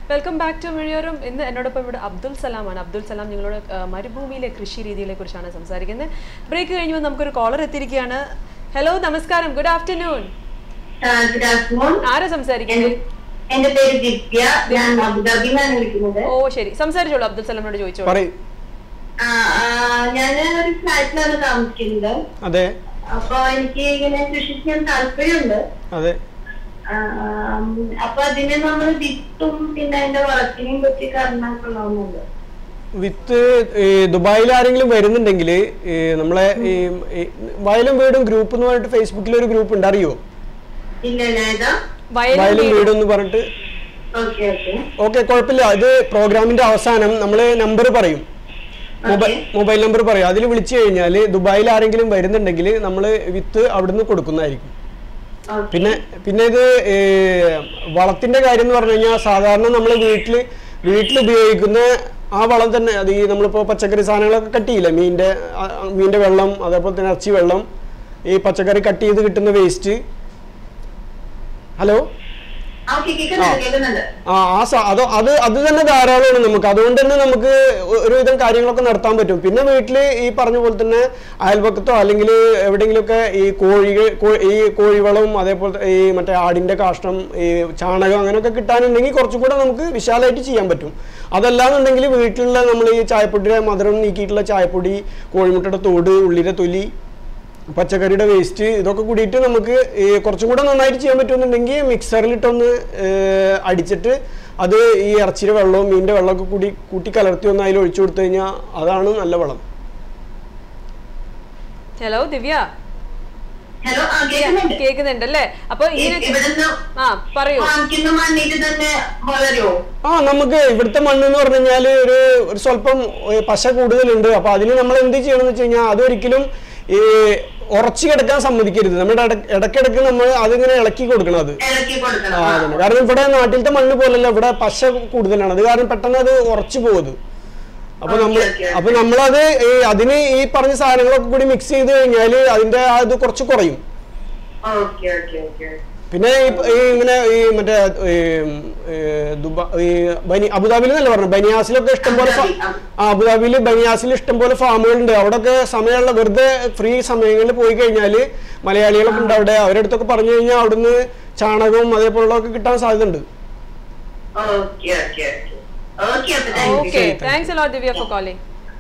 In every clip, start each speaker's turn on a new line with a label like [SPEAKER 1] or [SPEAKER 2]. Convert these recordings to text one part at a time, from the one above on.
[SPEAKER 1] Welcome back to മിഴിയോറും ഇന്ന് എന്നോടൊപ്പം ഇവിടെ അബ്ദുൽ സലാമാണ് അബ്ദുൽ സലാം നിങ്ങളോട് ആ, മരുഭൂമിയിലെ കൃഷി രീതികളെ കുറിച്ചാണ് സംസാരിക്കുന്നത് ബ്രേക്ക് കഴിഞ്ഞ് നമുക്കൊരു കോളർ എത്തിയിരിക്കുകയാണ് ഹലോ നമസ്കാരം ഗുഡ് ആഫ്റ്റർനൂൺ
[SPEAKER 2] ഗുഡ് ആഫ്റ്റർനൂൺ
[SPEAKER 1] ആരാ സംസാരിക്കുന്നത്
[SPEAKER 2] എന്റെ പേര് ദിവ്യ ഞാൻ അബുദാബിന്നാണ് വിളിക്കുന്നത്
[SPEAKER 1] ഓ ശരി സംസാരിച്ചോളൂ അബ്ദുൽ സലാമിനോട് ചോദിച്ചോളൂ
[SPEAKER 3] പറയൂ
[SPEAKER 2] ഞാൻ ഒരു ഫ്ലാറ്റിലാണ് താമസിക്കുന്നത്
[SPEAKER 3] അതെ
[SPEAKER 2] അപ്പൊ എനിക്ക് ഇങ്ങനെ കൃഷി ചെയ്യാൻ താല്പര്യമുണ്ട്
[SPEAKER 3] അതെ
[SPEAKER 2] ആ, ഉം, അപ്പൊ അതിന് നമ്മൾ വിത്തും പിന്നെ അതിന്റെ വളത്തിനെയും പറ്റി അറിഞ്ഞാൽ കൊള്ളാവുന്നുണ്ട്
[SPEAKER 3] വിത്ത് ഈ ദുബായിൽ ആരെങ്കിലും വരുന്നുണ്ടെങ്കിൽ ഈ നമ്മളെ ഈ ഈ വയലും വീടും ഗ്രൂപ്പ് എന്ന് പറഞ്ഞിട്ട് ഫേസ്ബുക്കിൽ ഒരു ഗ്രൂപ്പ് ഉണ്ട് അറിയോ
[SPEAKER 2] ഇല്ല ഏതാ
[SPEAKER 1] വയലും
[SPEAKER 3] വയലും
[SPEAKER 1] വീടും.
[SPEAKER 3] വീടും എന്ന് പറഞ്ഞിട്ട്
[SPEAKER 2] ഓക്കെ ഓക്കെ
[SPEAKER 3] ഓക്കെ കുഴപ്പമില്ല ഇത് പ്രോഗ്രാമിന്റെ അവസാനം നമ്മൾ നമ്പർ പറയും മൊബൈൽ മൊബൈൽ നമ്പർ പറയും അതിൽ വിളിച്ചു കഴിഞ്ഞാൽ ദുബായിൽ ആരെങ്കിലും വരുന്നുണ്ടെങ്കിൽ നമ്മൾ വിത്ത് അവിടുന്ന് കൊടുക്കുന്നതായിരിക്കും പിന്നെ പിന്നെ ഇത് ഏ, വളത്തിന്റെ കാര്യം എന്ന് പറഞ്ഞു കഴിഞ്ഞാൽ സാധാരണ നമ്മൾ വീട്ടിൽ വീട്ടിൽ ഉപയോഗിക്കുന്ന ആ വളം തന്നെ അത് ഈ നമ്മളിപ്പോൾ പച്ചക്കറി സാധനങ്ങളൊക്കെ കട്ട് ചെയ്യില്ല മീനിന്റെ ആ, ആ, മീനിന്റെ വെള്ളം അതേപോലെ തന്നെ ഇറച്ചി വെള്ളം ഈ പച്ചക്കറി കട്ട് ചെയ്ത് കിട്ടുന്ന വേസ്റ്റ് ഹലോ
[SPEAKER 2] ഓക്കെ കേൾക്കുന്നുണ്ട് കേൾക്കുന്നുണ്ട്
[SPEAKER 3] ആ ആ സ- അത് അത് അത് തന്നെ ധാരാളമാണ് നമുക്ക് അതുകൊണ്ട് തന്നെ നമുക്ക് ഒ- ഒരുവിധം കാര്യങ്ങളൊക്കെ നടത്താൻ പറ്റും പിന്നെ വീട്ടിൽ ഈ പറഞ്ഞ പോലെ തന്നെ അയൽപക്കത്തോ അല്ലെങ്കിൽ എവിടെയെങ്കിലുമൊക്കെ ഈ കോഴി കോ- ഈ കോഴിവളവും അതേപോലെ ത- ഈ മറ്റേ ആടിന്റെ കാഷ്ടം ഈ ചാണകം അങ്ങനെയൊക്കെ കിട്ടാനുണ്ടെങ്കിൽ കുറച്ചും കൂടെ നമുക്ക് വിശാലമായിട്ട് ചെയ്യാൻ പറ്റും അതല്ലാന്നുണ്ടെങ്കിൽ വീട്ടിലുള്ള നമ്മൾ ഈ ചായപ്പൊടിയുടെ മധുരം നീക്കിയിട്ടുള്ള ചായപ്പൊടി കോഴിമുട്ടയുടെ തോട് ഉള്ളിയുടെ തൊലി പച്ചക്കറിയുടെ വേസ്റ്റ് ഇതൊക്കെ കൂടിയിട്ട് നമുക്ക് ഈ കുറച്ചും കൂടെ നന്നായിട്ട് ചെയ്യാൻ പറ്റുമെന്നുണ്ടെങ്കിൽ മിക്സറിലിട്ടൊന്ന് ഏർ, അടിച്ചിട്ട് അത് ഈ ഇറച്ചിയുടെ വെള്ളവും മീനിന്റെ വെള്ളമൊക്കെ കൂടി കൂട്ടി കലർത്തി ഒന്ന് അതിൽ ഒഴിച്ചു കൊടുത്തു കഴിഞ്ഞാൽ അതാണ് നല്ല വളം
[SPEAKER 1] ഹലോ ദിവ്യ
[SPEAKER 2] ഹലോ ആ കേൾക്കുന്നുണ്ട്
[SPEAKER 1] കേൾക്കുന്നുണ്ട് അല്ലേ അപ്പൊ ഇങ്ങനെ
[SPEAKER 2] ഇവിടുന്ന്
[SPEAKER 1] ആ പറയൂ
[SPEAKER 2] വാങ്ങിക്കുന്ന മണ്ണിൽ തന്നെ വളരുമോ
[SPEAKER 3] ആ നമുക്ക് ഇവിടുത്തെ മണ്ണ് എന്ന് പറഞ്ഞു കഴിഞ്ഞാൽ ഒരു ഒരു സ്വല്പം ഏർ, പശ കൂടുതലുണ്ട് അപ്പൊ അതിന് നമ്മൾ എന്ത് ചെയ്യണം എന്ന് വെച്ച് കഴിഞ്ഞാൽ അതൊരിക്കലും ഈ ഉറച്ചു കിടക്കാൻ സമ്മതിക്കരുത് നമ്മുടെ ഇട- ഇടയ്ക്കിടയ്ക്ക് നമ്മൾ അതിങ്ങനെ ഇളക്കി കൊടുക്കണം അത്
[SPEAKER 2] ഇളക്കി കൊടുക്കണം
[SPEAKER 3] ആ, അതന്നെ. കാരണം ഇവിടെ നാട്ടിലത്തെ മണ്ണ് പോലല്ല ഇവിടെ പശ കൂടുതലാണ് അത് കാരണം പെട്ടെന്ന് അത് ഉറച്ചു പോകുന്നത് അപ്പൊ നമ്മൾ
[SPEAKER 2] Okay, okay, okay.
[SPEAKER 3] അപ്പൊ നമ്മളത് ഈ അതിന് ഈ പറഞ്ഞ സാധനങ്ങളൊക്കെ കൂടി മിക്സ് ചെയ്ത് കഴിഞ്ഞാൽ അതിന്റെ ആ ഇത് കുറച്ച് കുറയും
[SPEAKER 2] ഓക്കെ ഓക്കെ ഓക്കെ
[SPEAKER 3] പിന്നെ ഈ ഈ ഇങ്ങനെ ഈ മറ്റേ ഈ, ഈ ദുബാ ഈ ബനി അബുദാബിയിൽ എന്നല്ല പറഞ്ഞു ബനിയാസിലൊക്കെ ഇഷ്ടംപോലെ ഫാ-
[SPEAKER 2] അബുദാബി,
[SPEAKER 3] ആ അബുദാബിയിൽ ബനിയാസിൽ ഇഷ്ടംപോലെ ഫാമുകളുണ്ട് അവിടെയൊക്കെ സമയമുള്ള വെറുതെ ഫ്രീ സമയങ്ങളിൽ പോയി കഴിഞ്ഞാൽ മലയാളികളൊക്കെ ഉണ്ട് അവിടെ അവരുടെ അടുത്തൊക്കെ പറഞ്ഞു കഴിഞ്ഞാൽ അവിടുന്ന് ചാണകവും അതേപോലുള്ളതൊക്കെ കിട്ടാൻ സാധ്യതയുണ്ട്
[SPEAKER 2] ഓക്കെ ഓക്കെ ഓക്കെ ഓക്കെ അപ്പൊ thank
[SPEAKER 1] okay
[SPEAKER 2] you
[SPEAKER 1] thanks a lot Divya for calling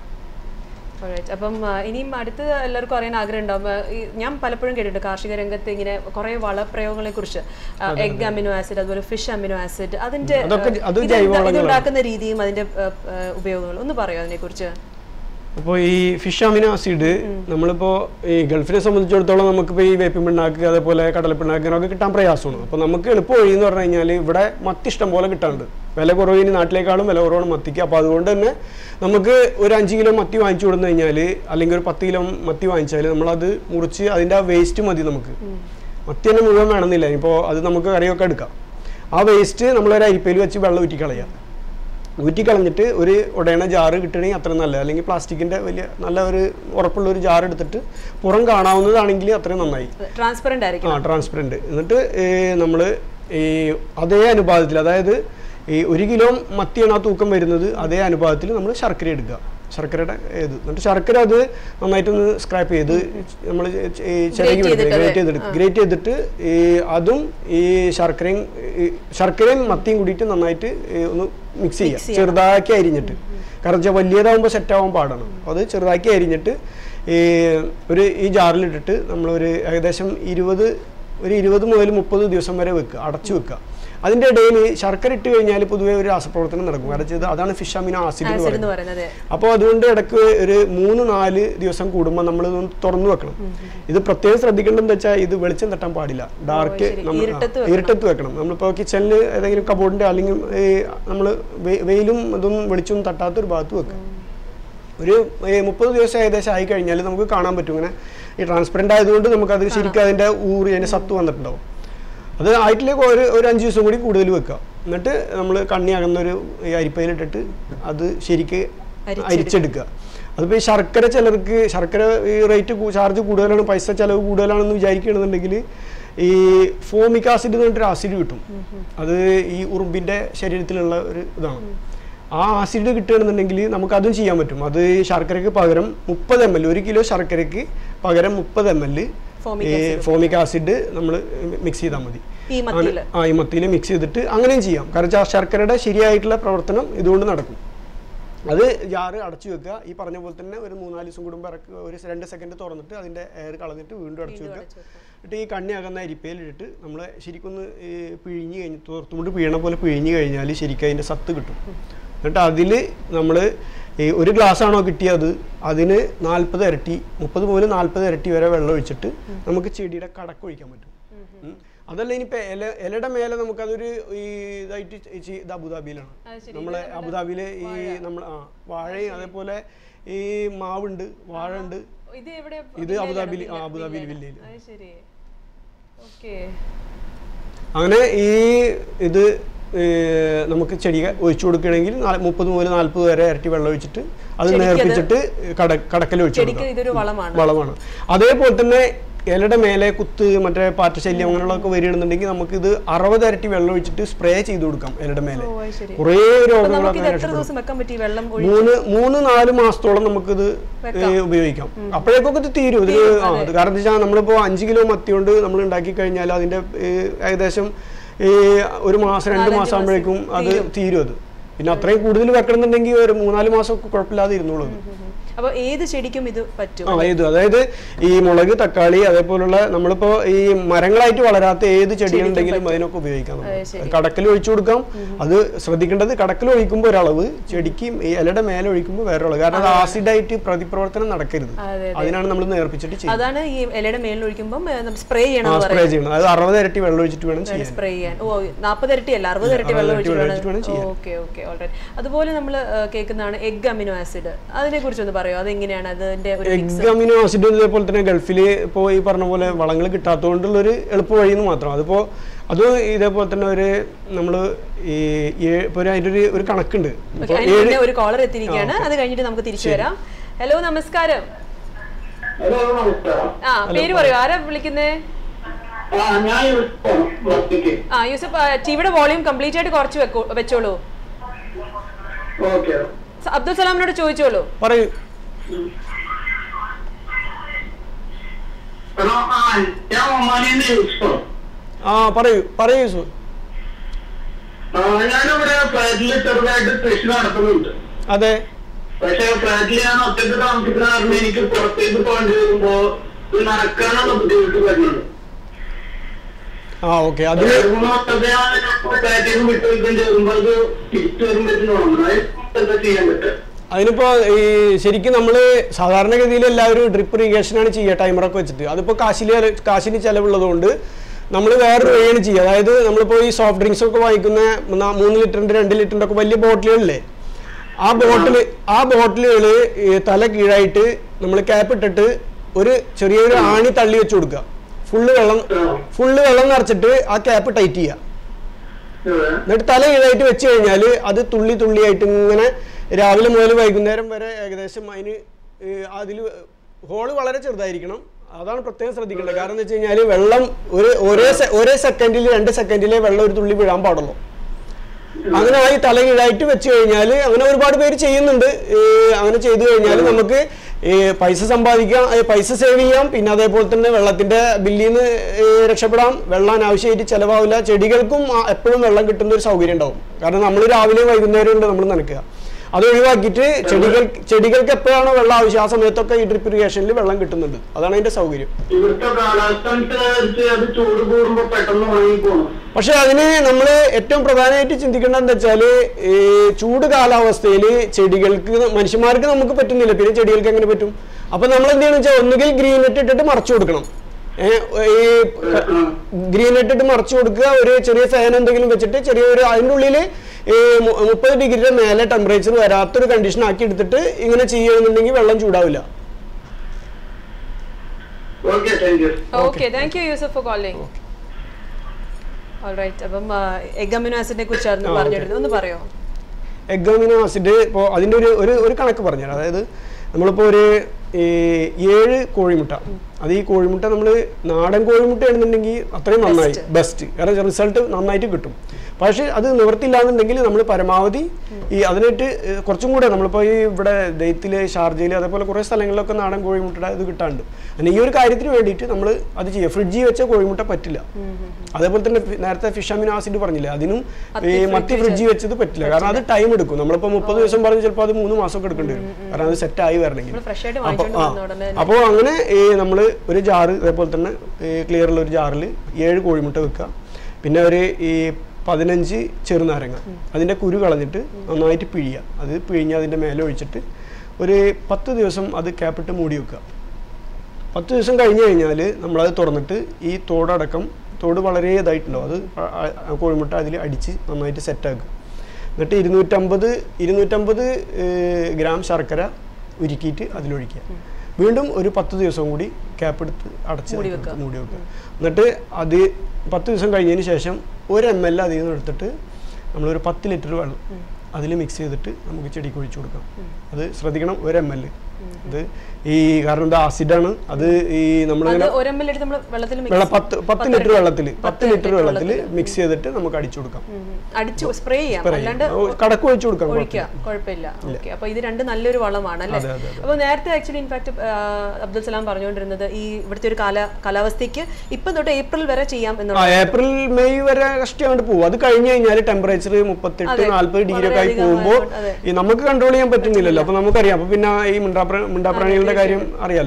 [SPEAKER 1] അപ്പം ആ, ഇനിയും അടുത്ത് എല്ലാവർക്കും അറിയാൻ ആഗ്രഹം ഉണ്ടാവും ആ, ഈ ഞാൻ പലപ്പോഴും കേട്ടിട്ടുണ്ട് കാർഷിക രംഗത്ത് ഇങ്ങനെ കുറെ വളപ്രയോഗങ്ങളെ കുറിച്ച് എഗ് അമിനോ ആസിഡ് അതുപോലെ ഫിഷ് അമിനോ ആസിഡ് അതിന്റെ ആ,
[SPEAKER 3] അതൊക്കെ അത്
[SPEAKER 1] ഇത്
[SPEAKER 3] ജൈവവളങ്ങളാണ്.
[SPEAKER 1] ഇത് ഉണ്ടാക്കുന്ന രീതിയും അതിന്റെ ആ, ആ, ഉപയോഗങ്ങളും ഒന്ന് പറയോ അതിനെ കുറിച്ച്
[SPEAKER 3] അപ്പോൾ ഈ ഫിഷ് അമിനോ ആസിഡ് നമ്മളിപ്പോൾ ഈ ഗൾഫിനെ സംബന്ധിച്ചിടത്തോളം നമുക്കിപ്പോൾ ഈ വേപ്പിൻ പിണ്ണാക്ക് അതേപോലെ കടലപ്പിണ്ണാക്ക് ഇങ്ങനെയൊക്കെ കിട്ടാൻ പ്രയാസമാണ് അപ്പോൾ നമുക്ക് എളുപ്പ വഴി എന്ന് പറഞ്ഞു കഴിഞ്ഞാൽ ഇവിടെ മത്തി ഇഷ്ടം പോലെ കിട്ടാറുണ്ട് വില കുറവിന് നാട്ടിലേക്കാളും വില കുറവാണ് മത്തിക്ക് അപ്പോൾ അതുകൊണ്ട് തന്നെ നമുക്ക് ഒരു അഞ്ച് കിലോ മത്തി വാങ്ങിച്ചു കൊടുത്തു കഴിഞ്ഞാൽ അല്ലെങ്കിൽ ഒരു പത്ത് കിലോ മത്തി വാങ്ങിച്ചാൽ നമ്മളത് മുറിച്ച് അതിൻ്റെ ആ വേസ്റ്റ് മതി നമുക്ക് മത്തി തന്നെ മുഴുവൻ വേണമെന്നില്ല ഇപ്പോൾ അത് നമുക്ക് കറിയൊക്കെ എടുക്കാം ആ വേസ്റ്റ് നമ്മളൊരു അരിപ്പയിൽ വെച്ച് വെള്ളം ഊറ്റി കളയാം ഊറ്റി കളഞ്ഞിട്ട് ഒരു ഉടയണ ജാറ് കിട്ടണമെങ്കിൽ അത്ര നല്ല അല്ലെങ്കിൽ പ്ലാസ്റ്റിക്കിന്റെ വലിയ നല്ല ഒരു ഉറപ്പുള്ള ഒരു ജാർ എടുത്തിട്ട് പുറം കാണാവുന്നതാണെങ്കിൽ അത്രയും നന്നായി
[SPEAKER 1] ട്രാൻസ്പെറന്റ്
[SPEAKER 3] ആ
[SPEAKER 1] ആയിരിക്കും
[SPEAKER 3] ട്രാൻസ്പെറൻറ്റ് എന്നിട്ട് നമ്മൾ ഈ അതേ അനുപാതത്തിൽ അതായത് ഈ ഒരു കിലോ മത്തിയാണ് ആ തൂക്കം വരുന്നത് അതേ അനുപാതത്തിൽ നമ്മൾ ശർക്കര എടുക്കുക ശർക്കരയുടെ ഇത് എന്നിട്ട് ശർക്കര അത് നന്നായിട്ടൊന്ന് സ്ക്രാപ്പ് ചെയ്ത് നമ്മൾ ഈ ചിരകി
[SPEAKER 1] ചെയ്തിട്ട്
[SPEAKER 3] ഗ്രേറ്റ് ചെയ്തെടുക്കും ഗ്രേറ്റ് ചെയ്തിട്ട് ഈ അതും ഈ ശർക്കരയും ഈ ശർക്കരയും മത്തിയും കൂടിയിട്ട് നന്നായിട്ട് ഈ ഒന്ന് മിക്സ് ചെയ്യുക
[SPEAKER 1] ചെയ്യണം.
[SPEAKER 3] ചെറുതാക്കി അരിഞ്ഞിട്ട് കാരണം വെച്ചാൽ വലിയതാകുമ്പോൾ സെറ്റ് ആവാൻ പാടാണ് അപ്പോൾ അത് ചെറുതാക്കി അരിഞ്ഞിട്ട് ഈ ഒരു ഈ ജാറിലിട്ടിട്ട് നമ്മളൊരു ഏകദേശം ഇരുപത് ഒരു ഇരുപത് മുതൽ മുപ്പത് ദിവസം വരെ വെക്കുക അടച്ചു വെക്കുക അതിൻ്റെ ഇടയിൽ ശർക്കര ഇട്ട് കഴിഞ്ഞാൽ പൊതുവേ ഒരു രാസപ്രവർത്തനം നടക്കും കാരണം വെച്ചാൽ അതാണ് ഫിഷ് അമിനോ ആസിഡ് എന്ന്
[SPEAKER 1] ആസിഡ് എന്ന്
[SPEAKER 3] പറയുന്നത്
[SPEAKER 1] പറയുന്നത്
[SPEAKER 3] അപ്പോൾ അതുകൊണ്ട് ഇടയ്ക്ക് ഒരു മൂന്ന് നാല് ദിവസം കൂടുമ്പോൾ നമ്മൾ ഇതൊന്ന് തുറന്നു വെക്കണം ഇത് പ്രത്യേകം ശ്രദ്ധിക്കേണ്ടത് എന്താ വെച്ചാൽ ഇത് വെളിച്ചം തട്ടാൻ പാടില്ല ഡാർക്ക്
[SPEAKER 1] ശരി.
[SPEAKER 3] നമ്മൾ
[SPEAKER 1] ഇരുട്ടത്ത്
[SPEAKER 3] ആ,
[SPEAKER 1] വെക്കണം.
[SPEAKER 3] ഇരുട്ടത്ത് വെക്കണം നമ്മളിപ്പോൾ കിച്ചണിൽ ഏതെങ്കിലും കബോർഡിൻ്റെ അല്ലെങ്കിൽ നമ്മൾ വെയിലും ഇതൊന്നും വെളിച്ചൊന്നും തട്ടാത്ത ഒരു ഭാഗത്ത് വെക്കുക ഒരു ഏ, മുപ്പത് ദിവസം ഏകദേശം ആയി കഴിഞ്ഞാൽ നമുക്ക് കാണാൻ പറ്റും ഇങ്ങനെ ഈ ട്രാൻസ്പെറൻ്റ് ആയതുകൊണ്ട് നമുക്കത് ശരിക്കും അതിൻ്റെ ഊറി അതിൻ്റെ സത്ത് വന്നിട്ടുണ്ടാവും അത് ആയിട്ടിലേക്ക് ഒരു ഒരു അഞ്ച് ദിവസം കൂടി കൂടുതൽ വെക്കുക എന്നിട്ട് നമ്മൾ കണ്ണി അകന്നൊരു ഈ അരിപ്പയിലിട്ടിട്ട് അത് ശരിക്ക്
[SPEAKER 1] അരിച്ചെടുക്കുക.
[SPEAKER 3] അരിച്ചെടുക്കുക അതിപ്പോൾ ഈ ശർക്കര ചിലർക്ക് ശർക്കര ഈ റേറ്റ് ചാർജ് കൂടുതലാണ് പൈസ ചിലവ് കൂടുതലാണെന്ന് വിചാരിക്കുകയാണെന്നുണ്ടെങ്കിൽ ഈ ഫോമിക് ആസിഡ് എന്ന് പറഞ്ഞിട്ടൊരു ആസിഡ് കിട്ടും അത് ഈ ഉറുമ്പിന്റെ ശരീരത്തിലുള്ള ഒരു ഇതാണ് ആ ആസിഡ് കിട്ടുകയാണെന്നുണ്ടെങ്കിൽ നമുക്ക് അതും ചെയ്യാൻ പറ്റും അത് ശർക്കരയ്ക്ക് പകരം മുപ്പത് എം എൽ ഒരു കിലോ ശർക്കരയ്ക്ക് പകരം മുപ്പത് എം എൽ
[SPEAKER 1] Formic
[SPEAKER 3] ഈ ഫോമിക് ആസിഡ് നമ്മൾ മിക്സ് ചെയ്താൽ മതി
[SPEAKER 1] ഈ മത്തിയില്
[SPEAKER 3] ആ ഈ മത്തിയിൽ മിക്സ് ചെയ്തിട്ട് അങ്ങനെയും ചെയ്യാം കാരണം ആ ശർക്കരയുടെ ശരിയായിട്ടുള്ള പ്രവർത്തനം ഇതുകൊണ്ട് നടക്കും അത് ജാറ് അടച്ചു വെക്കുക ഈ പറഞ്ഞ പോലെ തന്നെ ഒരു മൂന്നാല് ദിവസം കൂടുമ്പോൾ ഇറക്കുക ഒരു രണ്ട് സെക്കൻഡ് തുറന്നിട്ട് അതിൻ്റെ എയർ കളഞ്ഞിട്ട് വീണ്ടും അടച്ചു വെക്കുക എന്നിട്ട് ഈ കണ്ണി അകന്ന അരിപ്പയിലിട്ട് നമ്മൾ ശരിക്കൊന്ന് ഈ പിഴിഞ്ഞ് കഴിഞ്ഞ് തുറത്തുകൊണ്ട് പിഴണ പോലെ പിഴിഞ്ഞ് കഴിഞ്ഞാൽ ശരിക്കും അതിൻ്റെ സത്ത് കിട്ടും എന്നിട്ട് അതിൽ നമ്മൾ ഈ ഒരു ഗ്ലാസ് ആണോ കിട്ടിയത് അതിന് നാൽപ്പത് ഇരട്ടി മുപ്പത് മുതൽ നാൽപ്പത് ഇരട്ടി വരെ വെള്ളം ഒഴിച്ചിട്ട് നമുക്ക് ചെടിയുടെ കടക്ക് ഒഴിക്കാൻ പറ്റും ഉം. അതല്ല ഇനിയിപ്പോൾ ഇല ഇലയുടെ മേലെ നമുക്കതൊരു ഈ ഇതായിട്ട് ചെ- ഇത് അബുദാബിയിലാണ്
[SPEAKER 1] അത് ശരി.
[SPEAKER 3] നമ്മളെ അബുദാബിയിലെ ഈ നമ്മൾ ആ വാഴയും അതേപോലെ ഈ മാവുണ്ട് വാഴ ഉണ്ട്
[SPEAKER 1] ഇത് എവിടെ
[SPEAKER 3] ഇത് അബുദാബിയിൽ ആ അബുദാബിയിൽ വില്ലയിൽ
[SPEAKER 1] അത് ശരി ഓക്കെ
[SPEAKER 3] അങ്ങനെ ഈ ഇത് ഏ, നമുക്ക് ചെടി ഒഴിച്ചു കൊടുക്കുകയാണെങ്കിൽ മുപ്പത് മുതൽ നാൽപ്പത് വരെ ഇരട്ടി വെള്ളം ഒഴിച്ചിട്ട് അത്
[SPEAKER 1] ചെടിക്കത്
[SPEAKER 3] നേർപ്പിച്ചിട്ട് കട കടക്കൽ ഒഴിച്ചു
[SPEAKER 1] ചെടിക്ക്
[SPEAKER 3] കൊടുക്കാം
[SPEAKER 1] ഇതൊരു വളമാണ്
[SPEAKER 3] വളമാണ് അതേപോലെ തന്നെ ഇലയുടെ മേലെ കുത്ത് മറ്റേ പാറ്റശല്യം അങ്ങനെയുള്ളതൊക്കെ വരികയാണെന്നുണ്ടെങ്കിൽ നമുക്ക് ഇത് അറുപത് ഇരട്ടി വെള്ളം ഒഴിച്ചിട്ട് സ്പ്രേ ചെയ്ത് കൊടുക്കാം ഇലയുടെ മേലെ
[SPEAKER 1] ഓ അത് ശരി
[SPEAKER 3] കുറേ
[SPEAKER 1] അപ്പൊ
[SPEAKER 3] രോഗങ്ങളൊക്കെ
[SPEAKER 1] നമുക്ക് ഇത് എത്ര
[SPEAKER 3] രക്ഷപ്പെടും
[SPEAKER 1] ദിവസം വെക്കാൻ പറ്റി വെള്ളം ഒഴി
[SPEAKER 3] മൂന്ന് മൂന്ന് നാല് മാസത്തോളം നമുക്കിത് ഏ, ഉപയോഗിക്കാം അപ്പോഴേക്കൊക്കെ ഇത് തീരും ഇത് ആ അത് കാരണം എന്താ വെച്ചാൽ നമ്മളിപ്പോൾ അഞ്ച് കിലോ മത്തി കൊണ്ട് നമ്മൾ ഉണ്ടാക്കി കഴിഞ്ഞാൽ അതിന്റെ ഏ, ഏകദേശം ഈ ഒരു മാസം രണ്ട് മാസം ആകുമ്പോഴേക്കും അത് തീരും അത് പിന്നെ അത്രയും കൂടുതൽ വെക്കണമെന്നുണ്ടെങ്കിൽ ഒരു മൂന്നാല് മാസം ഒക്കെ കുഴപ്പമില്ലാതെ ഇരുന്നോളൂ അത്.
[SPEAKER 1] അപ്പൊ ഏത് ചെടിക്കും ഇത് പറ്റും
[SPEAKER 3] ആ ഏത് അതായത് ഈ മുളക് തക്കാളി അതേപോലുള്ള നമ്മളിപ്പോ ഈ മരങ്ങളായിട്ട് വളരാത്ത ഏത് ചെടികളുണ്ടെങ്കിലും അതിനൊക്കെ ഉപയോഗിക്കാം നമുക്ക്. കടക്കൽ ഒഴിച്ചു കൊടുക്കാം അത് ശ്രദ്ധിക്കേണ്ടത് കടക്കൽ ഒഴിക്കുമ്പോൾ ഒരളവ് ചെടിക്ക് ഈ ഇലയുടെ മേലെ ഒഴിക്കുമ്പോൾ വേറൊരളവ് കാരണം അത് ആസിഡായിട്ട് പ്രതിപ്രവർത്തനം നടക്കരുത്
[SPEAKER 1] അതെ,
[SPEAKER 3] അതിനാണ് നമ്മൾ നേർപ്പിച്ചിട്ട് ചെയ്യുന്നത്
[SPEAKER 1] അതാണ് ഈ ഇലയുടെ മേളിൽ ഒഴിക്കുമ്പോൾ സ്പ്രേ ചെയ്യണം
[SPEAKER 3] ആ
[SPEAKER 1] എന്ന്
[SPEAKER 3] സ്പ്രേ ചെയ്യണം അത് അറുപത് ഇരട്ടി വെള്ളം ഒഴിച്ചിട്ട് വേണം ചെയ്യാൻ
[SPEAKER 1] സ്പ്രേ ചെയ്യാൻ ഓ നാൽപ്പത് ഇരട്ടി അല്ല അറുപത് ഇരട്ടി വെള്ളം
[SPEAKER 3] ഇരട്ടി വെള്ളം ഒഴിച്ചിട്ട് വേണം
[SPEAKER 1] ഒഴിച്ചിട്ട് ഓക്കെ ഓക്കെ ഓൾറൈറ്റ് അതുപോലെ നമ്മൾ കേൾക്കുന്നതാണ് എഗ് അമിനോ ആസിഡ് അതിനെ കുറിച്ച് ഒന്ന് പറയോ അതെങ്ങനെയാണ് അതിന്റെ ഒരു
[SPEAKER 3] എഗ് അമിനോ ആസിഡ് ഇതേപോലെ തന്നെ ഗൾഫിൽ ഇപ്പോൾ ഈ പറഞ്ഞ പോലെ വളങ്ങൾ കിട്ടാത്തതുകൊണ്ടുള്ള ഒരു എളുപ്പ വഴി എന്ന് മാത്രം അതിപ്പോൾ അത് ഇതേപോലെ തന്നെ ഒരു നമ്മൾ ഈ ഏ- ഇപ്പൊ ഒരു അതിൻ്റെ ഒരു ഒരു കണക്കുണ്ട്
[SPEAKER 1] Okay,
[SPEAKER 3] ഇപ്പൊ
[SPEAKER 1] അതിന് മുന്നേ ഒരു കോളർ എത്തിയിരിക്കുകയാണ് അത് കഴിഞ്ഞിട്ട് നമുക്ക് തിരിച്ചു വരാം ഹലോ നമസ്കാരം
[SPEAKER 2] ഹലോ നമസ്കാരം
[SPEAKER 1] ആ പേര് പറയൂ ആരാ വിളിക്കുന്നേ
[SPEAKER 2] ആ ഞാൻ ഇവിടെ
[SPEAKER 1] ആ യൂസഫ് ടിവിയുടെ വോളിയം കംപ്ലീറ്റ് ആയിട്ട് കുറച്ച് വെക്കോ വെച്ചോളൂ
[SPEAKER 2] ഓക്കെ
[SPEAKER 1] സ- അബ്ദുൽ സലാമിനോട് ചോദിച്ചോളൂ
[SPEAKER 3] പറയൂ
[SPEAKER 2] ഹലോ ആ ഞാൻ ഒമാനിന്ന് യൂസ്
[SPEAKER 3] ആ പറയൂ പറയൂ യൂസു
[SPEAKER 2] ആ ഞാനിവിടെ ഫ്ലാറ്റിൽ ചെറുതായിട്ട് കൃഷി നടത്തുന്നുണ്ട്
[SPEAKER 3] അതെ
[SPEAKER 2] പക്ഷെ ഫ്ലാറ്റിൽ ഞാൻ ഒറ്റയ്ക്ക് താമസിക്കുന്ന കാരണം എനിക്ക് പുറത്തേക്ക് പോകേണ്ടി വരുമ്പോ ഇത് നടക്കാനുള്ള ബുദ്ധിമുട്ട് വരുന്നുണ്ട്
[SPEAKER 3] ആ ഓക്കെ അതിന്
[SPEAKER 2] ഫ്ലാറ്റിൽ നിന്ന് വിട്ടു വയ്ക്കേണ്ടി വരുമ്പോ അത് തിരിച്ചു വരുമ്പോഴത്തേനും എന്താ ചെയ്യാൻ പറ്റുക
[SPEAKER 3] അതിനിപ്പോ ഈ ശരിക്കും നമ്മൾ സാധാരണഗതിയിൽ എല്ലാവരും ഡ്രിപ്പ് ഇറിഗേഷനാണ് ചെയ്യുക ടൈമറൊക്കെ വെച്ചിട്ട് അതിപ്പോൾ കാശില് കാശിന് ചിലവുള്ളതുകൊണ്ട് നമ്മൾ വേറൊരു വഴിയാണ് ചെയ്യുക അതായത് നമ്മളിപ്പോൾ ഈ സോഫ്റ്റ് ഡ്രിങ്ക്സ് ഒക്കെ വാങ്ങിക്കുന്ന ന- മൂന്ന് ലിറ്ററിന്റെ രണ്ട് ലിറ്ററിന്റെ ഒക്കെ വലിയ ബോട്ടിലുകളില്ലേ ആ ബോട്ടിൽ ആ ബോട്ടിലുകൾ തല കീഴായിട്ട് നമ്മൾ ക്യാപ്പ് ഇട്ടിട്ട് ഒരു ചെറിയൊരു ആണി തള്ളി വെച്ച് കൊടുക്കുക ഫുള്ള് വെള്ളം ഫുള്ള് വെള്ളം നിറച്ചിട്ട് ആ ക്യാപ്പ് ടൈറ്റ് ചെയ്യുക എന്നിട്ട് തല കീഴായിട്ട് വെച്ച് കഴിഞ്ഞാൽ അത് തുള്ളി തുള്ളിയായിട്ട് ഇങ്ങനെ രാവിലെ മുതൽ വൈകുന്നേരം വരെ ഏകദേശം അതിന് അതിൽ ഹോള് വളരെ ചെറുതായിരിക്കണം അതാണ് പ്രത്യേകം ശ്രദ്ധിക്കേണ്ടത് കാരണം എന്ന് വെച്ച് കഴിഞ്ഞാൽ വെള്ളം ഒരു ഒരേ സെ- ഒരേ സെക്കൻഡിൽ രണ്ട് സെക്കൻഡിലെ വെള്ളം ഒരു തുള്ളി വീഴാൻ പാടുള്ളൂ അങ്ങനെ ആയി തല കീഴായിട്ട് വെച്ച് കഴിഞ്ഞാൽ അങ്ങനെ ഒരുപാട് പേര് ചെയ്യുന്നുണ്ട് ഈ അങ്ങനെ ചെയ്തു കഴിഞ്ഞാൽ നമുക്ക് ഈ പൈസ സമ്പാദിക്കാം ഈ പൈസ സേവ് ചെയ്യാം പിന്നെ അതേപോലെ തന്നെ വെള്ളത്തിന്റെ ബില്ലിൽ നിന്ന് രക്ഷപ്പെടാം വെള്ളം അനാവശ്യമായിട്ട് ചിലവാവില്ല ചെടികൾക്കും ആ എപ്പോഴും വെള്ളം കിട്ടുന്ന ഒരു സൗകര്യം ഉണ്ടാവും കാരണം നമ്മൾ രാവിലെ വൈകുന്നേരം ഉണ്ട് നമ്മൾ നനയ്ക്കുക അത് ഒഴിവാക്കിയിട്ട് ചെടികൾ ചെടികൾക്ക് എപ്പോഴാണോ വെള്ളം ആവശ്യം ആ സമയത്തൊക്കെ ഈ ഡ്രിപ്പ് ഇറിഗേഷനിൽ വെള്ളം കിട്ടുന്നുണ്ട് അതാണ് അതിന്റെ സൗകര്യം
[SPEAKER 2] ഇവിടുത്തെ കാലാവസ്ഥ അനുസരിച്ച് അത് ചൂട് കൂടുമ്പോ പെട്ടെന്ന് ഉണങ്ങി പോകണം
[SPEAKER 3] പക്ഷെ അതിന് നമ്മൾ ഏറ്റവും പ്രധാനമായിട്ട് ചിന്തിക്കേണ്ടത് എന്താ വെച്ചാൽ ഈ ചൂട് കാലാവസ്ഥയിൽ ചെടികൾക്ക് മനുഷ്യന്മാർക്ക് നമുക്ക് പറ്റുന്നില്ല പിന്നെ ചെടികൾക്ക് എങ്ങനെ പറ്റും അപ്പൊ നമ്മൾ എന്ത് ചെയ്യണം വെച്ചാൽ ഒന്നുകിൽ ഗ്രീൻ നെറ്റ് ഇട്ടിട്ട് മറച്ചു കൊടുക്കണം ഏഹ് ഈ ഗ്രീൻ നെറ്റ് ഇട്ട് മറച്ചു കൊടുക്കുക ഒരു ചെറിയ ഫാൻ എന്തെങ്കിലും വെച്ചിട്ട് ചെറിയൊരു അതിൻ്റെ ഉള്ളിൽ ഈ മു- മുപ്പത് ഡിഗ്രിയുടെ മേലെ ടെമ്പറേച്ചർ വരാത്തൊരു കണ്ടീഷൻ ആക്കി എടുത്തിട്ട് ഇങ്ങനെ ചെയ്യുന്നുണ്ടെങ്കിൽ വെള്ളം ചൂടാവില്ല
[SPEAKER 2] okay thank you
[SPEAKER 1] okay thank you Yusuf for calling all right അപ്പം എഗ് അമിനോ ആസിഡിനെ കുറിച്ചായിരുന്നു പറഞ്ഞിരുന്നത് ഒന്ന് പറയോ
[SPEAKER 3] എഗ് അമിനോ ആസിഡ് ഇപ്പോൾ അതിൻ്റെ ഒരു ഒരു ഒരു കണക്ക് പറഞ്ഞുതരാം അതായത് നമ്മളിപ്പോൾ ഒരു ഈ, ഏഴ് കോഴിമുട്ട അത് ഈ കോഴിമുട്ട നമ്മൾ നാടൻ കോഴിമുട്ട ആണെന്നുണ്ടെങ്കിൽ അത്രയും നന്നായി ബെസ്റ്റ് കാരണം റിസൾട്ട് നന്നായിട്ട് കിട്ടും പക്ഷേ അത് നിവർത്തില്ലാന്നുണ്ടെങ്കിൽ നമ്മൾ പരമാവധി ഈ അതിനായിട്ട് ഏഹ്, കുറച്ചും കൂടെ നമ്മളിപ്പോൾ ഈ ഇവിടെ ദൈത്തിൽ ഷാർജയിൽ അതേപോലെ കുറേ സ്ഥലങ്ങളിലൊക്കെ നാടൻ കോഴിമുട്ടയുടെ ഇത് കിട്ടാണ്ട് അങ്ങനെ ഈ ഒരു കാര്യത്തിന് വേണ്ടിയിട്ട് നമ്മൾ അത് ചെയ്യുക ഫ്രിഡ്ജിൽ വെച്ച കോഴിമുട്ട പറ്റില്ല അതേപോലെ തന്നെ ഫി- നേരത്തെ ഫിഷ് അമിനോ ആസിഡ് പറഞ്ഞില്ലേ അതിനും ഈ മത്തി ഫ്രിഡ്ജിൽ വെച്ചത് പറ്റില്ല കാരണം അത് ടൈം എടുക്കും നമ്മളിപ്പോൾ മുപ്പത് ദിവസം പറഞ്ഞ് ചിലപ്പോൾ അത് മൂന്ന് മാസമൊക്കെ എടുക്കേണ്ടി വരും കാരണം അത് സെറ്റ് ആയി വരണമെങ്കിൽ
[SPEAKER 1] നമ്മൾ ഫ്രഷ് ആയിട്ട്
[SPEAKER 3] അപ്പോൾ
[SPEAKER 1] വാങ്ങിച്ചോണ്ട്
[SPEAKER 3] ആ
[SPEAKER 1] വന്ന ഉടനെ
[SPEAKER 3] അപ്പോൾ അങ്ങനെ ഈ നമ്മൾ ഒരു ജാറ് അതേപോലെ തന്നെ ക്ലിയറുള്ള ഒരു ജാറിൽ ഏഴ് കോഴിമുട്ട വെക്കുക പിന്നെ ഒരു ഈ പതിനഞ്ച് ചെറുനാരങ്ങ അതിൻ്റെ കുരു കളഞ്ഞിട്ട് നന്നായിട്ട് പിഴിയുക അത് പിഴിഞ്ഞ് അതിൻ്റെ മേലെ ഒഴിച്ചിട്ട് ഒരു പത്ത് ദിവസം അത് ക്യാപ്പിട്ട് മൂടി വെക്കുക പത്ത് ദിവസം കഴിഞ്ഞ് കഴിഞ്ഞാൽ നമ്മളത് തുറന്നിട്ട് ഈ തോടടക്കം തോട് വളരെ ഇതായിട്ടുണ്ടാവും അത് ആ- ആ- ആ കോഴിമുട്ട അതിൽ അടിച്ച് നന്നായിട്ട് സെറ്റാക്കുക എന്നിട്ട് ഇരുന്നൂറ്റമ്പത് ഇരുന്നൂറ്റമ്പത് ഏഹ്, ഗ്രാം ശർക്കര ഉരുക്കിയിട്ട് അതിലൊഴിക്കുക വീണ്ടും ഒരു പത്ത് ദിവസം കൂടി ക്യാപ്പ് എടുത്ത് അടച്ച്
[SPEAKER 1] മൂടി
[SPEAKER 3] അതിനകത്ത് മൂടി വെക്കുക എന്നിട്ട് അത് പത്ത് ദിവസം കഴിഞ്ഞതിന് ശേഷം ഒരു എം എൽ അതിൽ നിന്ന് എടുത്തിട്ട് നമ്മളൊരു പത്ത് ലിറ്റർ വെള്ളം അതിൽ മിക്സ് ചെയ്തിട്ട് നമുക്ക് ചെടിക്ക് ഒഴിച്ചു കൊടുക്കാം അത് ശ്രദ്ധിക്കണം ഒരു എം എൽ അത് ഈ കാരണം ഇത് ആസിഡാണ് അത് ഈ
[SPEAKER 1] അത്
[SPEAKER 3] നമ്മളിങ്ങനെ
[SPEAKER 1] ഒരു എം എൽ എടുത്ത് നമ്മൾ വെള്ളത്തിൽ mix-
[SPEAKER 3] വെള്ളം പത്ത് പത്ത് ലിറ്റർ വെള്ളത്തിൽ പത്ത്
[SPEAKER 1] പത്ത്
[SPEAKER 3] ലിറ്റർ
[SPEAKER 1] ലിറ്റർ
[SPEAKER 3] വെള്ളത്തിൽ മിക്സ് ചെയ്തിട്ട് നമുക്ക് അടിച്ചു കൊടുക്കാം
[SPEAKER 1] ഉം, ഉം. അടിച്ചു സ്പ്രേ ചെയ്യാം
[SPEAKER 3] Spray
[SPEAKER 1] അല്ലാണ്ട്
[SPEAKER 3] ചെയ്യാം. കടക്ക് ഒഴിച്ചു കൊടുക്കാം
[SPEAKER 1] ഒഴിക്കാം കുഴപ്പമില്ല ഓക്കെ അപ്പൊ ഇത് രണ്ട് നല്ലൊരു വളമാണ് അല്ലേ
[SPEAKER 3] അതെ, അതെ,
[SPEAKER 1] അപ്പൊ നേരത്തെ ആക്ച്വലി ഇൻഫാക്ട് അബ്ദുൽ സലാം പറഞ്ഞുകൊണ്ടിരുന്നത് ഈ ഇവിടുത്തെ ഒരു കാല കാലാവസ്ഥയ്ക്ക് ഇപ്പം തൊട്ട് ഏപ്രിൽ വരെ ചെയ്യാം
[SPEAKER 3] ആ
[SPEAKER 1] എന്നുള്ള
[SPEAKER 3] ഏപ്രിൽ മെയ് വരെ കഷ്ടമായിട്ട് പോകും അത് കഴിഞ്ഞ് കഴിഞ്ഞാൽ ടെമ്പറേച്ചർ മുപ്പത്തെട്ട് നാല്പത് ഡിഗ്രി ഒക്കെ ആയി പോകുമ്പോൾ
[SPEAKER 1] അതെ.
[SPEAKER 3] ഈ നമുക്ക് കൺട്രോൾ ചെയ്യാൻ പറ്റുന്നില്ലല്ലോ അപ്പൊ നമുക്കറിയാം അപ്പൊ പിന്നെ ഈ മിണ്ടാപ്ര മിണ്ടാപ്രാണികളുടെ കാര്യം അറിയാലോ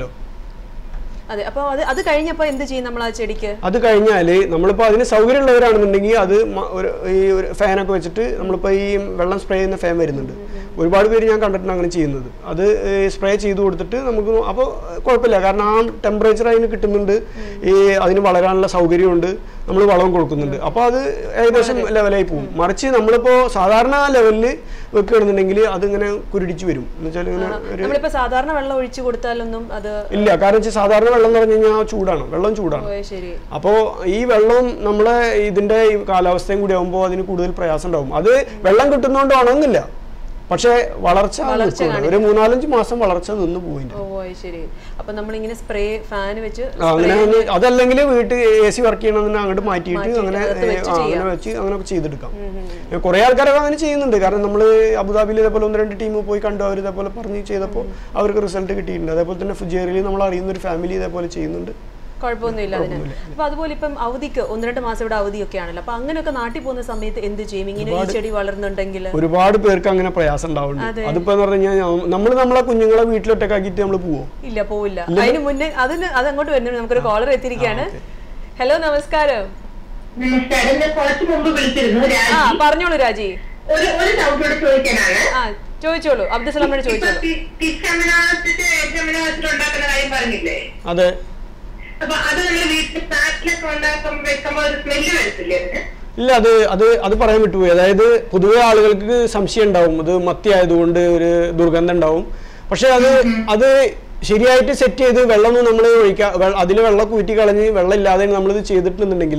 [SPEAKER 1] അതെ അപ്പൊ അത് അത് കഴിഞ്ഞപ്പോ എന്ത് ചെയ്യും നമ്മൾ ആ ചെടിക്ക്
[SPEAKER 3] അത് കഴിഞ്ഞാൽ നമ്മളിപ്പോൾ അതിന് സൗകര്യമുള്ളവരാണെന്നുണ്ടെങ്കിൽ അത് മ- ഒരു ഈ ഒരു ഫാനൊക്കെ വെച്ചിട്ട് നമ്മളിപ്പോൾ ഈ വെള്ളം സ്പ്രേ ചെയ്യുന്ന ഫാൻ വരുന്നുണ്ട് ഒരുപാട് പേര് ഞാൻ കണ്ടിട്ടുണ്ട് അങ്ങനെ ചെയ്യുന്നത് അത് സ്പ്രേ ചെയ്ത് കൊടുത്തിട്ട് നമുക്ക് അപ്പോൾ കുഴപ്പമില്ല കാരണം ആ ടെമ്പറേച്ചർ അതിന് കിട്ടുന്നുണ്ട് ഈ അതിന് വളരാനുള്ള സൗകര്യമുണ്ട് നമ്മൾ വളം കൊടുക്കുന്നുണ്ട് അപ്പോൾ അത് ഏകദേശം ലെവലായി പോകും മറിച്ച് നമ്മളിപ്പോൾ സാധാരണ ലെവലിൽ വെക്കുകയാണെന്നുണ്ടെങ്കിൽ അതിങ്ങനെ കുരുടിച്ച് വരും എന്ന് വെച്ചാൽ ഇങ്ങനെ ഒരു
[SPEAKER 1] നമ്മളിപ്പോ സാധാരണ വെള്ളം ഒഴിച്ചു കൊടുത്താലൊന്നും അത്
[SPEAKER 3] ഇല്ല കാരണം വെച്ചാൽ സാധാരണ വെള്ളം എന്ന് പറഞ്ഞു കഴിഞ്ഞാൽ ചൂടാണ് വെള്ളം ചൂടാണ്
[SPEAKER 1] ഓ, ശരി
[SPEAKER 3] അപ്പോൾ ഈ വെള്ളം നമ്മളെ ഇതിന്റെ ഈ കാലാവസ്ഥയും കൂടി ആകുമ്പോൾ അതിന് കൂടുതൽ പ്രയാസം ഉണ്ടാവും അത് വെള്ളം കിട്ടുന്നതുകൊണ്ട് ഉണങ്ങില്ല പക്ഷേ വളർച്ച നിൽക്കുന്നുണ്ട്. ഒരു മൂന്നാലഞ്ച് മാസം വളർച്ച നിന്ന് പോയിന്റ്
[SPEAKER 1] ഓ അത് ശരി അപ്പൊ നമ്മളിങ്ങനെ സ്പ്രേ ഫാൻ വെച്ച്
[SPEAKER 3] അങ്ങനെ ഒന്ന് അതല്ലെങ്കിൽ വീട്ടിൽ എ സി വർക്ക് ചെയ്യണമെന്ന് അങ്ങോട്ട് മാറ്റിയിട്ട് അങ്ങനെ
[SPEAKER 1] അകത്ത്
[SPEAKER 3] ഏ,
[SPEAKER 1] വെച്ച്
[SPEAKER 3] ആ, അങ്ങനെ വെച്ച് അങ്ങനെയൊക്കെ ചെയ്തെടുക്കാം കുറെ ആൾക്കാരൊക്കെ അങ്ങനെ ചെയ്യുന്നുണ്ട് കാരണം നമ്മൾ അബുദാബിയിൽ ഇതേപോലെ ഒന്ന് രണ്ട് ടീം പോയി കണ്ടു അവർ ഇതേപോലെ പറഞ്ഞ് ചെയ്തപ്പോൾ അവർക്ക് റിസൾട്ട് കിട്ടിയിട്ടുണ്ട് അതേപോലെ തന്നെ ഫുജേറിയിൽ നമ്മൾ അറിയുന്ന ഒരു ഫാമിലി ഇതേപോലെ ചെയ്യുന്നുണ്ട്
[SPEAKER 1] കുഴപ്പമൊന്നുമില്ല അതിന് അപ്പൊ അതുപോലെ ഇപ്പം അവധിക്ക് ഒന്ന് രണ്ട് മാസം ഇവിടെ അവധിയൊക്കെ ആണല്ലോ അപ്പൊ അങ്ങനെയൊക്കെ നാട്ടിൽ പോകുന്ന സമയത്ത് എന്ത് ചെയ്യും ഇങ്ങനെ ഈ ചെടി വളർന്നുണ്ടെങ്കിൽ
[SPEAKER 3] ഒരുപാട് പേർക്ക് അങ്ങനെ പ്രയാസം ഉണ്ടാവുന്നുണ്ട് അതിപ്പോ എന്ന് പറഞ്ഞു കഴിഞ്ഞാൽ നമ്മൾ നമ്മളെ കുഞ്ഞുങ്ങളെ വീട്ടിലൊറ്റക്കാക്കിയിട്ട് നമ്മൾ പോവോ
[SPEAKER 1] ഇല്ല പോവില്ല അതിന് മുന്നേ അതിന് അത് അങ്ങോട്ട് വരുന്നുണ്ട് നമുക്കൊരു കോളർ എത്തിയിരിക്കുകയാണ് ഹലോ നമസ്കാരം
[SPEAKER 2] നമസ്കാരം ഞാൻ കുറച്ച് മുമ്പ് വിളിച്ചിരുന്നു
[SPEAKER 1] ആ
[SPEAKER 2] രാജി
[SPEAKER 1] പറഞ്ഞോളൂ രാജി
[SPEAKER 2] ഒരു ഒരു ഡൗട്ടോട് ചോദിക്കാനാണ്
[SPEAKER 1] ആ ചോദിച്ചോളൂ അബ്ദുസലാമിനോട്
[SPEAKER 2] ഇപ്പൊ
[SPEAKER 1] ചോദിച്ചോളൂ
[SPEAKER 2] ഫിഷമിനാസിറ്റ് എഗ്ജമിനാസിറ്റ് ഉണ്ടാക്കുന്ന കാര്യം പറഞ്ഞില്ലേ
[SPEAKER 3] അതെ
[SPEAKER 2] അപ്പൊ അത് നമ്മൾ വീട്ടിൽ ഫ്ലാറ്റിലൊക്കെ ഉണ്ടാക്കുമ്പോ വെക്കുമ്പോ ഒരു സ്മെല്ല് വരത്തില്ലേ അതിന്
[SPEAKER 3] ഇല്ല അത് അത് അത് പറയാൻ വിട്ടുപോയി അതായത് പൊതുവെ ആളുകൾക്ക് സംശയം ഉണ്ടാവും ഇത് മത്തി ആയതുകൊണ്ട് ഒരു ദുർഗന്ധം ഉണ്ടാവും പക്ഷെ അത് അത് ശരിയായിട്ട് സെറ്റ് ചെയ്ത് വെള്ളമൊന്നും നമ്മൾ ഒഴിക്കാ അതിൽ വെള്ളം കൂറ്റി കളഞ്ഞ് വെള്ളം ഇല്ലാതെ നമ്മളിത് ചെയ്തിട്ടുണ്ടെന്നുണ്ടെങ്കിൽ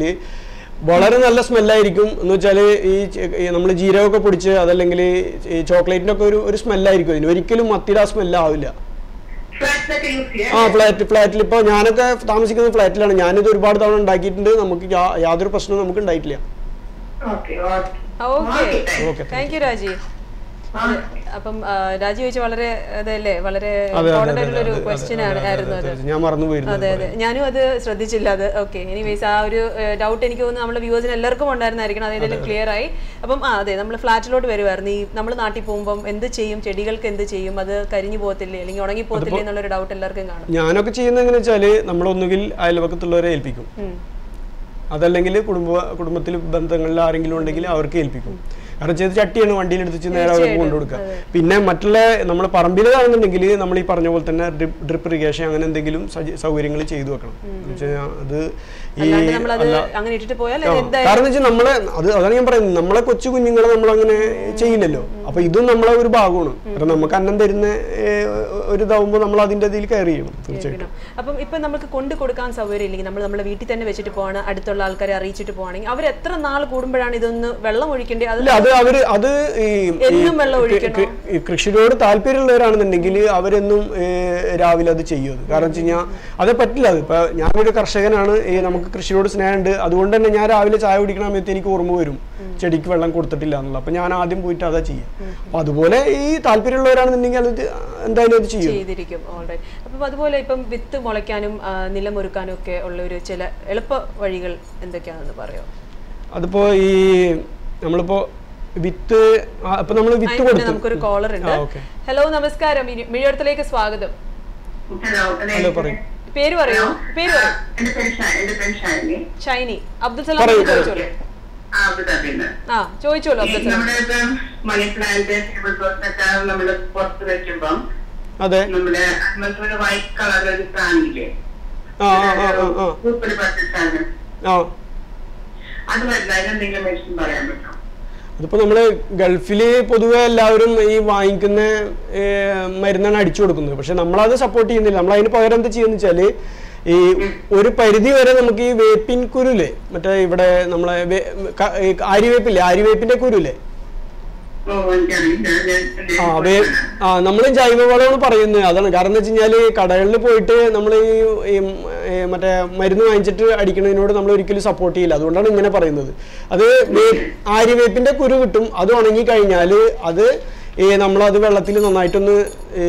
[SPEAKER 3] വളരെ നല്ല സ്മെല്ലായിരിക്കും എന്ന് വെച്ചാൽ ഈ നമ്മൾ ജീരകമൊക്കെ പൊടിച്ച് അതല്ലെങ്കിൽ ഈ ചോക്ലേറ്റിനൊക്കെ ഒരു ഒരു സ്മെല്ലായിരിക്കും അതിന് ഒരിക്കലും മത്തിയുടെ ആ സ്മെല്ലാവില്ല
[SPEAKER 2] ഫ്ലാറ്റിലൊക്കെ യൂസ് ചെയ്യാം
[SPEAKER 3] ആ ഫ്ലാറ്റ് ഫ്ലാറ്റിൽ ഇപ്പോൾ ഞാനൊക്കെ താമസിക്കുന്ന ഫ്ലാറ്റിലാണ് ഞാനിത് ഒരുപാട് തവണ ഉണ്ടാക്കിയിട്ടുണ്ട് നമുക്ക് യാ- യാതൊരു പ്രശ്നവും നമുക്ക് ഉണ്ടായിട്ടില്ല
[SPEAKER 2] okay okay
[SPEAKER 1] okay
[SPEAKER 3] okay
[SPEAKER 1] thank you Raji അപ്പം ആ, രാജി ചോദിച്ച വളരെ അതല്ലേ വളരെ
[SPEAKER 3] അതെ, അതെ,
[SPEAKER 1] ഇമ്പോർട്ടന്റ്
[SPEAKER 3] അതെ,
[SPEAKER 1] ആയിട്ടുള്ള ഒരു
[SPEAKER 3] അതെ, അതെ,
[SPEAKER 1] ക്വസ്റ്റ്യൻ
[SPEAKER 3] അതെ,
[SPEAKER 1] ആണ്
[SPEAKER 3] അതെ,
[SPEAKER 1] ആയിരുന്നു
[SPEAKER 3] അതെ,
[SPEAKER 1] അത്
[SPEAKER 3] അതെ. ഞാൻ മറന്നു പോയിരുന്നു
[SPEAKER 1] അതെ അതെ ഞാനും അത് ശ്രദ്ധിച്ചില്ല അത് ഓക്കെ എനിവേസ് ആ ഒരു ഡൗട്ട് എനിക്ക് തോന്നുന്നു നമ്മുടെ വ്യൂവേഴ്സിന് എല്ലാവർക്കും ഉണ്ടായിരുന്നായിരിക്കണം അതായത് ക്ലിയർ ആയി അപ്പം ആ അതെ നമ്മൾ ഫ്ലാറ്റിലോട്ട് വരുമായിരുന്നു ഈ നമ്മൾ നാട്ടിൽ പോകുമ്പോൾ എന്ത് ചെയ്യും ചെടികൾക്ക് എന്ത് ചെയ്യും അത് കരിഞ്ഞു പോകത്തില്ലേ അല്ലെങ്കിൽ ഉണങ്ങി പോകത്തില്ലേ എന്നുള്ളൊരു ഡൗട്ട് എല്ലാവർക്കും കാണും
[SPEAKER 3] ഞാനൊക്കെ ചെയ്യുന്നത് എങ്ങനെ വെച്ചാൽ നമ്മളൊന്നുകിൽ അയൽവക്കത്തുള്ളവരെ ഏൽപ്പിക്കും
[SPEAKER 1] ഉം.
[SPEAKER 3] അതല്ലെങ്കിൽ കുടുംബ കുടുംബത്തിൽ ബന്ധങ്ങളിൽ ആരെങ്കിലും ഉണ്ടെങ്കിൽ അവർക്ക് ഏൽപ്പിക്കും കാരണം ചെയ്ത് ചട്ടിയാണ് വണ്ടിയിൽ എടുത്ത് നേരെ അവർക്ക് കൊണ്ടുകൊടുക്കുക പിന്നെ മറ്റുള്ള നമ്മുടെ പറമ്പിലാണെന്നുണ്ടെങ്കിൽ നമ്മൾ ഈ പറഞ്ഞ പോലെ തന്നെ ഡ്രിപ്പ് ഇറിഗേഷൻ അങ്ങനെ എന്തെങ്കിലും സൗകര്യങ്ങൾ ചെയ്തു വെക്കണം എന്ന് വെച്ച് കഴിഞ്ഞാൽ അത് ഈ
[SPEAKER 1] അല്ലാണ്ട് നമ്മളത്
[SPEAKER 3] അല്ല
[SPEAKER 1] അങ്ങനെ ഇട്ടിട്ട് പോയാൽ
[SPEAKER 3] ആ,
[SPEAKER 1] അത് എന്തായാലും
[SPEAKER 3] കാരണം വെച്ചാൽ നമ്മളെ അത് അതാണ് ഞാൻ പറയുന്നത് നമ്മളെ കൊച്ചു കുഞ്ഞുങ്ങളെ നമ്മളങ്ങനെ ചെയ്യില്ലല്ലോ അപ്പൊ ഇതും നമ്മളെ ഒരു ഭാഗമാണ് കാരണം നമുക്ക് അന്നം തരുന്ന ഏ, ഒരു ഇതാവുമ്പോൾ നമ്മൾ അതിന്റെ ഇതിൽ കയറി ചെയ്യണം തീർച്ചയായിട്ടും
[SPEAKER 1] കേൾക്കണം. അപ്പം ഇപ്പൊ നമുക്ക് കൊണ്ടു കൊടുക്കാൻ സൗകര്യം ഇല്ലെങ്കിൽ നമ്മൾ നമ്മുടെ വീട്ടിൽ തന്നെ വെച്ചിട്ട് പോവാണ് അടുത്തുള്ള ആൾക്കാരെ അറിയിച്ചിട്ട് പോവാണെങ്കിൽ അവർ എത്ര നാൾ കൂടുമ്പോഴാണ് ഇതൊന്ന് വെള്ളം ഒഴിക്കേണ്ടത് അത്
[SPEAKER 3] ഇല്ല അത് അത് അവര് അത് ഈ ഈ
[SPEAKER 1] എന്നും വെള്ളം
[SPEAKER 3] കൃ-
[SPEAKER 1] ഒഴിക്കണോ?
[SPEAKER 3] കൃ- ഈ കൃഷിയോട് താല്പര്യമുള്ളവരാണെന്നുണ്ടെങ്കിൽ അവരെന്നും ഏഹ്, രാവിലെ അത് ചെയ്യും അത് കാരണം വെച്ച് കഴിഞ്ഞാൽ അത് പറ്റില്ല അത് ഇപ്പൊ ഞാനൊരു കർഷകനാണ് ഈ നമുക്ക് കൃഷിയോട് സ്നേഹമുണ്ട് അതുകൊണ്ട് തന്നെ ഞാൻ രാവിലെ ചായ കുടിക്കണ സമയത്ത് എനിക്ക് ഓർമ്മ വരും ചെടിക്ക് വെള്ളം കൊടുത്തിട്ടില്ല എന്നുള്ളത് അപ്പൊ ഞാൻ ആദ്യം പോയിട്ട് അതാ ചെയ്യും അപ്പൊ അതുപോലെ ഈ താല്പര്യമുള്ളവരാണെന്നുണ്ടെങ്കിൽ അത് എന്തായാലും അത് ചെയ്യും
[SPEAKER 1] ചെയ്തിരിക്കും ഓൾറൈറ്റ് അപ്പം അതുപോലെ ഇപ്പം വിത്ത് മുളയ്ക്കാനും ആ, നിലമൊരുക്കാനും ഒക്കെ ഉള്ള ഒരു ചില എളുപ്പ വഴികൾ എന്തൊക്കെയാണെന്ന് പറയോ
[SPEAKER 3] അതിപ്പോ ഈ നമ്മളിപ്പോ വിത്ത് ആ, ഇപ്പൊ നമ്മൾ വിത്ത്
[SPEAKER 1] അതിന് മുന്നേ
[SPEAKER 3] കൊടുത്തു
[SPEAKER 1] നമുക്കൊരു കോളർ ഉണ്ട്
[SPEAKER 3] ആ, okay.
[SPEAKER 1] ഹലോ നമസ്കാരം മിഴി- മിഴിയടത്തിലേക്ക് സ്വാഗതം
[SPEAKER 2] ഹലോ
[SPEAKER 3] ഹലോ പറയൂ
[SPEAKER 1] പേര് പറയൂ പേര് പറയൂ
[SPEAKER 2] എന്റെ പേര് ഷാ- എന്റെ പേര് ഷാലിനി
[SPEAKER 1] ഷൈനി അബ്ദുൽ സലാം
[SPEAKER 3] പറയൂ,
[SPEAKER 1] ചോദിച്ചോളൂ
[SPEAKER 2] ആ അബുദാബിന്ന്
[SPEAKER 1] ആ ചോദിച്ചോളൂ അബ്ദുൽ സലാം
[SPEAKER 2] നമ്മുടെ ഇപ്പൊ മണി പ്ലാന്റ് ടേബിൾ ക്ലോത്ത് ഒക്കെ നമ്മള് പുറത്ത് വെക്കുമ്പം
[SPEAKER 3] അതെ
[SPEAKER 2] നമ്മുടെ അങ്ങനത്തെ ഒരു വൈറ്റ് കളർ ഒരു പ്ലാന്റില്ലേ
[SPEAKER 3] ആ ആ ആ ആ ആ
[SPEAKER 2] പൂപ്പല് പറ്റിട്ടാണ്
[SPEAKER 3] ആ
[SPEAKER 2] അത് വരില്ല അതിനെന്തെങ്കിലും മെഡിസിൻ പറയാൻ പറ്റും
[SPEAKER 3] അതിപ്പോ നമ്മള് ഗൾഫില് പൊതുവെ എല്ലാവരും ഈ വാങ്ങിക്കുന്ന ഏർ, മരുന്നാണ് അടിച്ചു കൊടുക്കുന്നത് പക്ഷെ നമ്മളത് സപ്പോർട്ട് ചെയ്യുന്നില്ല നമ്മൾ അതിന് പകരം എന്താ ചെയ്യുന്ന വെച്ചാല് ഈ ഒരു പരിധി വരെ നമുക്ക് ഈ വേപ്പിൻ കുരുല്ലേ മറ്റേ ഇവിടെ നമ്മളെ വേ- ക- ഈ ആര്യവേപ്പില്ലേ ആര്യവേപ്പിന്റെ കുരുല്ലേ
[SPEAKER 2] ഓ എനിക്കറിയില്ല ഞാൻ എന്റെ
[SPEAKER 3] ആ വേ ആ നമ്മൾ ജൈവവളമാണ് പറയുന്നത് അതാണ് കാരണം എന്താ വെച്ച് കഴിഞ്ഞാല് കടകളിൽ പോയിട്ട് നമ്മൾ ഈ ഈ, ഏ, മറ്റേ മരുന്ന് വാങ്ങിച്ചിട്ട് അടിക്കുന്നതിനോട് നമ്മൾ ഒരിക്കലും സപ്പോർട്ട് ചെയ്യില്ല അതുകൊണ്ടാണ് ഇങ്ങനെ പറയുന്നത് അത് വേ- ആര്യവേപ്പിന്റെ കുരു കിട്ടും അത് ഉണങ്ങി കഴിഞ്ഞാൽ അത് ഈ നമ്മളത് വെള്ളത്തിൽ നന്നായിട്ടൊന്ന് ഏ,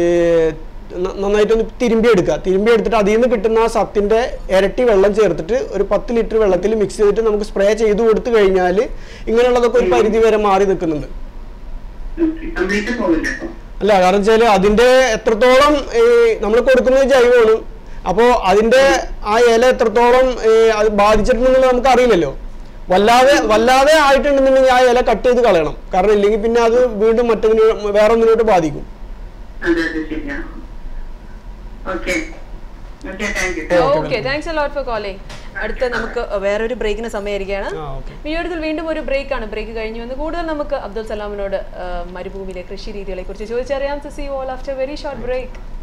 [SPEAKER 3] ന- നന്നായിട്ടൊന്ന് തിരുമ്പി എടുക്കുക തിരുമ്പി എടുത്തിട്ട് അതിൽ നിന്ന് കിട്ടുന്ന ആ സത്തിന്റെ ഇരട്ടി വെള്ളം ചേർത്തിട്ട് ഒരു പത്ത് ലിറ്റർ വെള്ളത്തിൽ മിക്സ് ചെയ്തിട്ട് നമുക്ക് സ്പ്രേ ചെയ്ത് കൊടുത്തു കഴിഞ്ഞാൽ ഇങ്ങനെയുള്ളതൊക്കെ ഒരു പരിധി വരെ മാറി നിൽക്കുന്നുണ്ട്
[SPEAKER 2] കംപ്ലീറ്റ് പോകില്ല അപ്പൊ
[SPEAKER 3] അല്ല കാരണം വെച്ചാല് അതിന്റെ എത്രത്തോളം നമ്മൾ കൊടുക്കുന്നത് ജൈവമാണ് അപ്പോൾ അതിന്റെ ആ ഇല എത്രത്തോളം ഏ, അത് ബാധിച്ചിട്ടുണ്ടെന്നുള്ളത് നമുക്ക് അറിയില്ലല്ലോ വല്ലാതെ വല്ലാതെ ആയിട്ടുണ്ടെന്നുണ്ടെങ്കിൽ ആ ഇല കട്ട് ചെയ്ത് കളയണം കാരണം ഇല്ലെങ്കിൽ പിന്നെ അത് വീണ്ടും മറ്റൊന്നിന് വേറെ ഒന്നിനോട്ട് ബാധിക്കും
[SPEAKER 2] അതെ അതെ ശരിയാണ് okay okay thank you
[SPEAKER 1] okay thanks lot for calling അടുത്ത നമുക്ക് വേറൊരു ബ്രേക്കിന് സമയമായിരിക്കുകയാണ്
[SPEAKER 3] ആ ഓക്കെ
[SPEAKER 1] മിഴിയടത്തിൽ വീണ്ടും ഒരു ബ്രേക്ക് ആണ് ബ്രേക്ക് കഴിഞ്ഞു വന്ന് കൂടുതൽ നമുക്ക് അബ്ദുൽ സലാമിനോട് ആ, മരുഭൂമിയിലെ കൃഷി രീതികളെ കുറിച്ച് ചോദിച്ചറിയാം see all after very short break